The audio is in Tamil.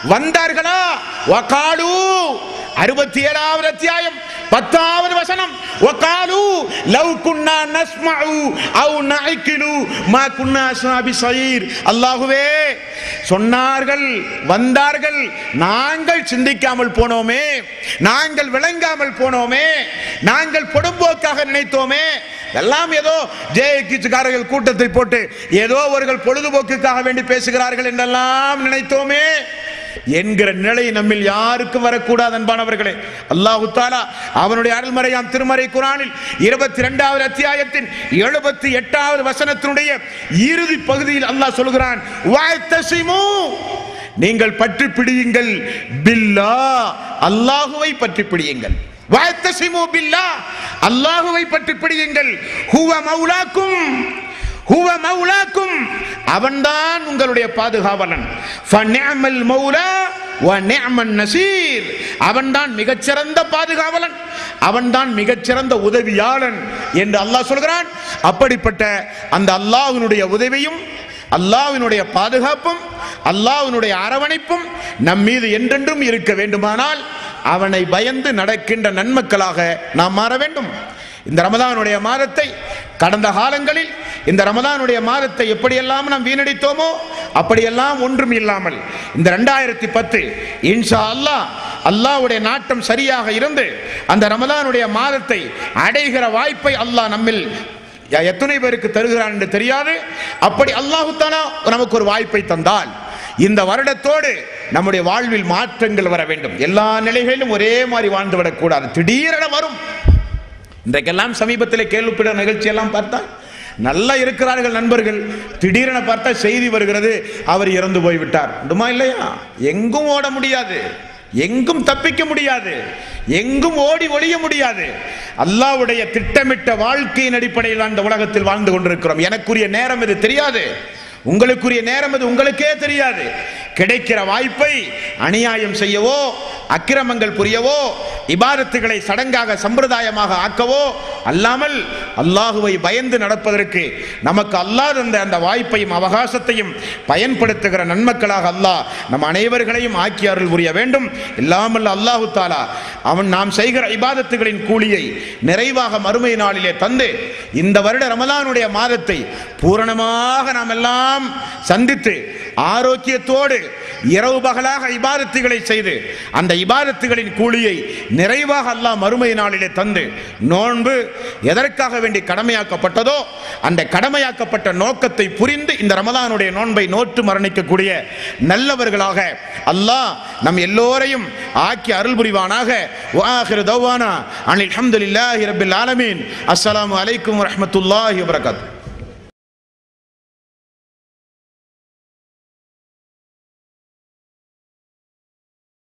வந்தார்களா வகாலு அறுபத்தி ஏழாவது அத்தியாயம் பத்தாவது வசனம் வகாலு லவ் குன்னா நஸ்மஉ அவ் நஅகிலு மா குன்னா அஸ்ஹாபி ஸயீர் அல்லாஹ்வே சொன்னார்கள் வந்தார்கள் நாங்கள் சிந்திக்காமல் போனோமே நாங்கள் விளங்காமல் போனோமே நாங்கள் பொடும்போக்காக நினைத்தோமே எல்லாம் ஏதோ ஜேகிச்சுக்காரர்கள் கூட்டத்தை போட்டு ஏதோ அவர்கள் பொழுதுபோக்குக்காக வேண்டி பேசுகிறார்கள் என்றெல்லாம் நினைத்தோமே என்கிற நிலை நம்மில் யாருக்கும் வரக்கூடாது அன்பானவர்களே அல்லாஹு தாலா அவனுடைய அருள்மறையாம் திருமறை குரானில் இருபத்தி இரண்டாவது அத்தியாயத்தின் எழுபத்தி எட்டாவது வசனத்தினுடைய இறுதி பகுதியில் அல்லாஹ் சொல்கிறான் "வஅத்தஸிமு" நீங்கள் பற்றி பிடியுங்கள் பில்லா அல்லாஹுவை பற்றி பிடியுங்கள் வஅத்தஸிமு பில்லா அல்லாஹுவை பற்றி பிடியுங்கள் ஹுவ மௌலாக்கும் ஹுவ மௌலாக்கும் அவன்தான் உங்களுடைய பாதுகாவலன் ஃபநிஅமல் மௌலா வ நிஅமன் நசீர் அவன்தான் மிகச்சிறந்த பாதுகாவலன் அவன்தான் மிகச்சிறந்த உதவியாளன் என்று அல்லாஹ் சொல்கிறான் அப்படிப்பட்ட அந்த அல்லாஹ்வினுடைய உதவியும் அல்லாஹ்வினுடைய பாதுகாப்பும் அல்லாஹ்வினுடைய அரவணைப்பும் நம் மீது என்றென்றும் இருக்க வேண்டுமானால் அவனை பயந்து நடக்கின்ற நன்மக்களாக நாம் மாற வேண்டும் இந்த ரமதானுடைய மாதத்தை கடந்த காலங்களில் இந்த ரமதானுடைய மாதத்தை எப்படியெல்லாம் நாம் வீணடித்தோமோ அப்படியெல்லாம் ஒன்றும் இல்லாமல் இந்த ரெண்டாயிரத்தி பத்து இன்ஷா அல்லாஹ் அல்லாஹ்வுடைய நாட்டம் சரியாக இருந்து அந்த ரமதானுடைய மாதத்தை அடைகிற வாய்ப்பை அல்லாஹ் நம்மில் ய- எத்தனை பேருக்கு தருகிறான் என்று தெரியாது அப்படி அல்லாஹு தாலா நமக்கு ஒரு வாய்ப்பை தந்தால் இந்த வருடத்தோடு நம்முடைய வாழ்வில் மாற்றங்கள் வர வேண்டும் எல்லா நிலைகளிலும் ஒரே மாதிரி வாழ்ந்து விடக்கூடாது திடீரென வரும் இன்றைக்கெல்லாம் சமீபத்தில் கேள்விப்பட நிகழ்ச்சி எல்லாம் பார்த்தா நல்லா இருக்கிறார்கள் நண்பர்கள் திடீரென பார்த்தா செய்தி வருகிறது அவர் இறந்து போய்விட்டார் உண்டுமா இல்லையா எங்கும் ஓட முடியாது எங்கும் தப்பிக்க முடியாது எங்கும் ஓடி ஒளிய முடியாது அல்லாஹ்வுடைய திட்டமிட்ட வாழ்க்கையின் அடிப்படையில் அந்த உலகத்தில் வாழ்ந்து கொண்டிருக்கிறோம் எனக்குரிய நேரம் இது தெரியாது உங்களுக்குரிய நேரம் இது உங்களுக்கே தெரியாது கிடைக்கிற வாய்ப்பை அநியாயம் செய்யவோ அக்கிரமங்கள் புரியவோ இபாதத்துகளை சடங்காக சம்பிரதாயமாக ஆக்கவோ அல்லாமல் அல்லாஹுவை பயந்து நடப்பதற்கு நமக்கு அல்லாஹ் தந்த அந்த வாய்ப்பையும் அவகாசத்தையும் பயன்படுத்துகிற நன்மக்களாக அல்லாஹ் நம் அனைவர்களையும் ஆக்கி அருள் புரிய வேண்டும் இல்லாமல் அல்லாஹு தாலா அவன் நாம் செய்கிற இபாதத்துகளின் கூலியை நிறைவாக மறுமை நாளிலே தந்து இந்த வருட ரமலானுடைய மாதத்தை பூரணமாக நாம் எல்லாம் சந்தித்து ஆரோக்கியத்தோடு இரவு பகலாக இபாதத்துகளை செய்து அந்த இபாதத்துகளின் கூலியை நிறைவாக அல்லாஹ் மறுமை நாளிலே தந்து நோன்பு எதற்காக வேண்டி கடமையாக்கப்பட்டதோ அந்த கடமையாக்கப்பட்ட நோக்கத்தை புரிந்து இந்த ரமலானுடைய நோன்பை நோற்று மரணிக்கக்கூடிய நல்லவர்களாக அல்லாஹ் நம் எல்லோரையும் ஆக்கி அருள் புரிவானாக வாஹிரு தௌவானா அனில் அல்ஹம்துலில்லாஹி ரப்பில் ஆலமீன் அஸ்ஸலாமு அலைக்கும் வரஹ்மத்துல்லாஹி வபரகாத்துஹு